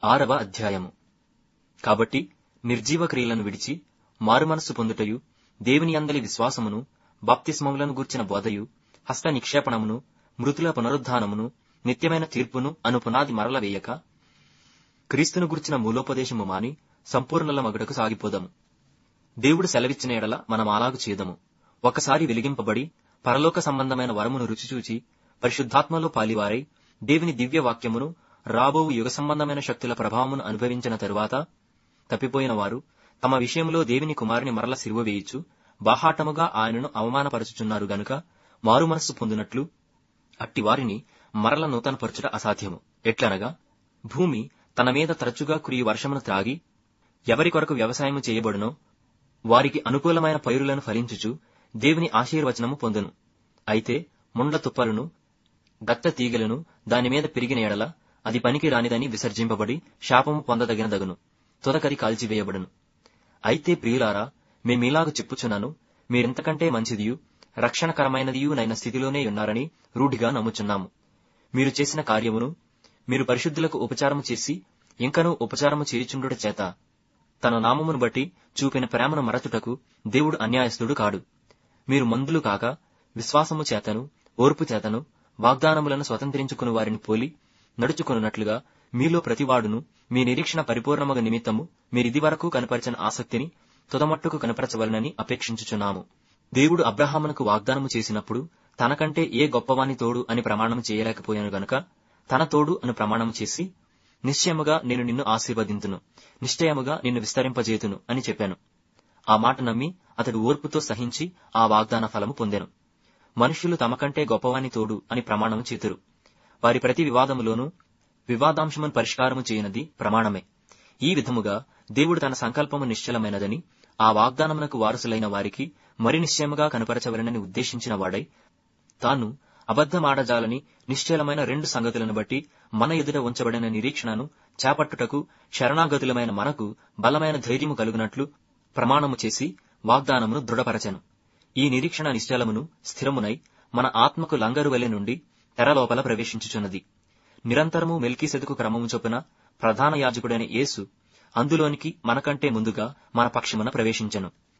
ఆరవ అధ్యాయము కాబట్టి నిర్జీవ క్రియలను విడిచి మారుమనస్సు పొందుటయు దేవుని అందలి విశ్వాసమును బాప్తిస్మములను గూర్చిన బోధయు హస్త నిక్షేపణమును మృతుల పునరుద్ధానమును నిత్యమైన తీర్పును అను పునాది మరల వేయక క్రీస్తును గుర్చిన మూలోపదేశము మాని సంపూర్ణల మగుడకు సాగిపోదము దేవుడు సెలవిచ్చిన ఎడల మనం అలాగు చేయదము ఒకసారి వెలిగింపబడి పరలోక సంబంధమైన వరమును రుచిచూచి పరిశుద్ధాత్మలో పాలివారై దేవుని దివ్య వాక్యమును రాబోవు యుగ సంబంధమైన శక్తుల ప్రభావమును అనుభవించిన తరువాత తప్పిపోయిన వారు తమ విషయంలో దేవుని కుమారుని మరల సిరువ వేయిచు బాహాటముగా ఆయనను అవమానపరచుచున్నారు గనుక మారు మనస్సు పొందినట్లు అట్టి వారిని మరల నూతనపరచుట అసాధ్యము ఎట్లనగా భూమి తన మీద తరచుగా కురియి వర్షమును త్రాగి ఎవరి కొరకు వ్యవసాయము చేయబడునో వారికి అనుకూలమైన పైరులను ఫలించుచు దేవుని ఆశీర్వచనము పొందును అయితే ముండ్ల తుప్పలను గత్త తీగలను దాని మీద పెరిగిన ఎడల అది పనికి రానిదని విసర్జింపబడి శాపము పొందదగినదగును తొదకరి కాల్చివేయబడును అయితే ప్రియులారా మేమీలాగు చెప్పుచున్నాను మీరింతకంటే మంచిదియు రక్షణకరమైనదియు నైన స్థితిలోనే ఉన్నారని రూఢిగా నమ్ముచున్నాము మీరు చేసిన కార్యమును మీరు పరిశుద్ధులకు ఉపచారము చేసి ఇంకనూ ఉపచారము చేయుచుండుట చేత తన నామమును బట్టి చూపిన ప్రేమను మరచుటకు దేవుడు అన్యాయస్తుడు కాడు మీరు మందులు కాక విశ్వాసము చేతను ఓర్పు చేతను వాగ్దానములను స్వతంత్రించుకుని వారిని పోలి నడుచుకున్నట్లుగా మీలో ప్రతివాడును మీ నిరీక్షణ పరిపూర్ణమగ నిమిత్తము మీరిది వరకు కనపరిచిన ఆసక్తిని తుదమట్టుకు కనపరచవలనని అపేక్షించుచున్నాము దేవుడు అబ్రహామునకు వాగ్దానము చేసినప్పుడు తనకంటే ఏ గొప్పవాని తోడు అని ప్రమాణం చేయలేకపోయాను గనుక తన తోడు అని ప్రమాణం చేసి నిశ్చయముగా నేను నిన్ను ఆశీర్వదింతును నిశ్చయముగా నిన్ను విస్తరింపజేతును అని చెప్పాను ఆ మాట నమ్మి అతడు ఓర్పుతో సహించి ఆ వాగ్దాన ఫలము పొందెను మనుష్యులు తమకంటే గొప్పవాని తోడు అని ప్రమాణము చేతురు వారి ప్రతి వివాదములోనూ వివాదాంశమును పరిష్కారము చేయనది ప్రమాణమే ఈ విధముగా దేవుడు తన సంకల్పము నిశ్చలమైనదని ఆ వాగ్దానమునకు వారసులైన వారికి మరి నిశ్చయముగా కనపరచవలనని ఉద్దేశించిన వాడై తాను అబద్ధమాడజాలని నిశ్చలమైన రెండు సంగతులను బట్టి మన ఎదుట ఉంచబడిన నిరీక్షణను చేపట్టుటకు శరణాగతులమైన మనకు బలమైన ధైర్యము కలుగునట్లు ప్రమాణము చేసి వాగ్దానమును దృఢపరచెను ఈ నిరీక్షణ నిశ్చలమును స్థిరమునై మన ఆత్మకు లంగరు వెలి నుండి తెరలోపల ప్రవేశించుచున్నది నిరంతరము మెల్కీసెదుకు క్రమము చొప్పున ప్రధాన యాజకుడైన యేసు అందులోనికి మనకంటే ముందుగా మన పక్షమున ప్రవేశించెను